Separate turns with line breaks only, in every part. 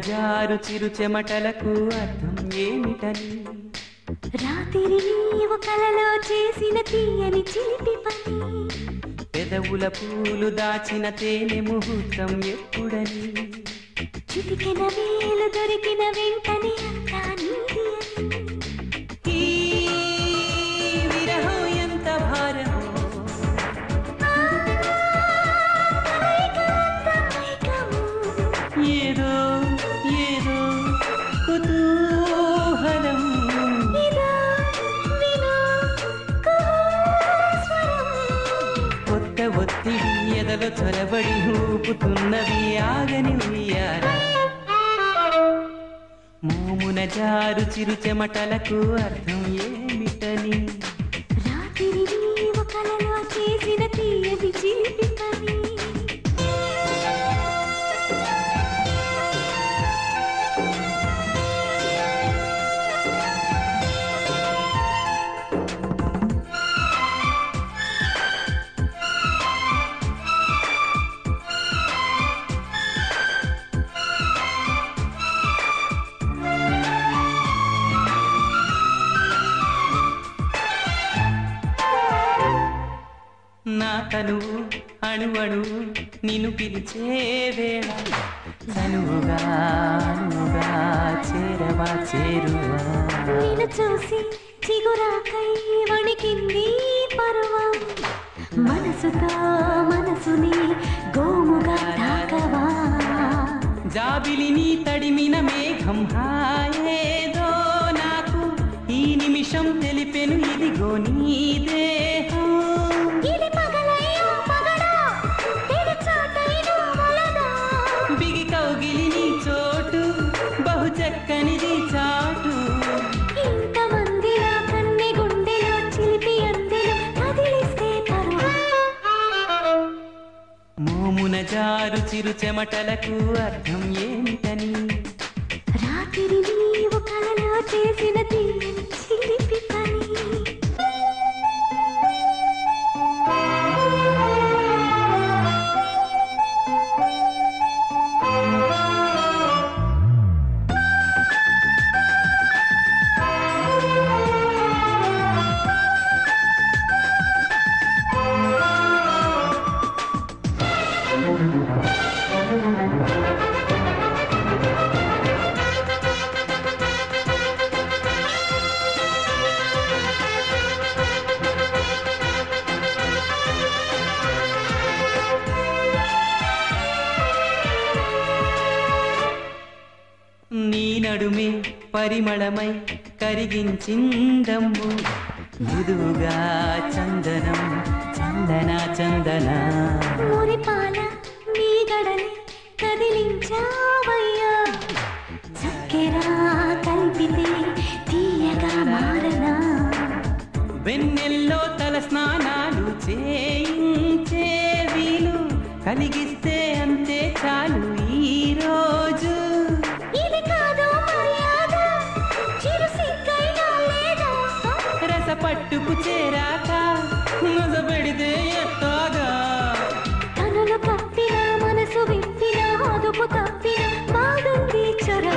జారు చిరు చెమటలకు అర్థం ఏమిటని
రాత్రి నీవు కలలో చేసిన తీయని చిలిపి పని
పెదవుల పూలు దాచిన తేనె ముహూర్తం ఎప్పుడని
చిటికెన వేలు దొరికిన వెంటనే అంతా నీది అని.
ఈ విరహం ఎంత భారమో
మైకము.
ఏదో ఏదో కుతూహలం
ఇదో వినో కుహూస్వరం.
కొత్త ఒత్తిడి ఎదలో చొరబడి ఊపుతున్నది ఆగని ఉయ్యాల మోమున జారు చిరు చెమటలకు అర్థం ఏమిటని
రాత్రి నీవు కలలో చేసిన తీయని చిలిపి పని
నా తనువు అణువణు నిన్ను పిలిచే వేళ తనువుగా అణువుగా చేరవా చేరువా
నిన్ను చూసి చిగురాకై వణికింది పర్వం మనసుతో మనసుని గోముగా తాకవా
జాబిలిని తడిమిన మేఘం హాయేదో నాకు ఈ నిమిషం తెలిపెను ఇదిగో నీ దేహం
ఇది పగలయ్యో పగడా తెడి చాటైనా వలదా
బిగి కౌగిలి నీ చోటు బహు చక్కనిది చాటు
ఇంతమందిలా కన్నె గుండెలో చిలిపి అందెలు కదిలిస్తే పర్వం
మోమున జారు చిరు చెమటలకు అర్థం ఏమిటని
రాత్రి నీవు కలలో చేసిన తీయని చిలిపి పని
నీ నడుమే పరిమళమై కరిగించిందమ్ము మృదువుగా చందనం చందన చందన
మురిపాల నీ గడని కదిలించావయ్యా చక్కెర కలిపితే తీయగా మారనా
వెన్నెల్లో తల స్నానాలు చేయించే వీలు కలిగిస్తే అంతే చాలు ఈ రోజు
ఇది కాదు మర్యాద చిరు సిగ్గైనా లేదా
రస పట్టుకు చేరాక నొసబెడితే ఎట్టాగా
కనులు కప్పిన మనసు విప్పిన అదుపు తప్పిన బాగుంది చొరవ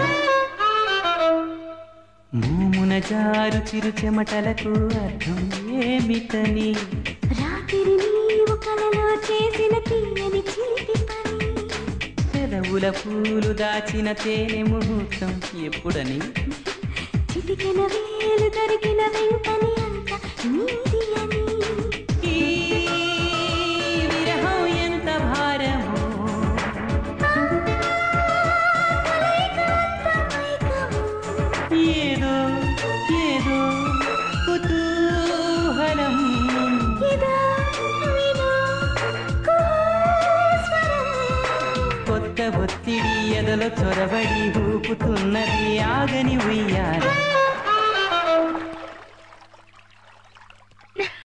మూమున జారు చిరు చెమటలకు అర్థం ఏమిటని
రాత్రి నీవు కలలో చేసిన తీయని చిలిపి పని
పెదవుల పూలు దాచిన తేనె ముహూర్తం ఎప్పుడని
చిటికెన వేలు దొరికిన వెంటనే అంత నీది అని
ఈ విరహం ఎంత భారమో ఏదో ఏదో కుతూహలం కొత్త ఒత్తిడి ఎదలో చొరబడి ఊపుతున్నది ఆగని ఉయ్యాల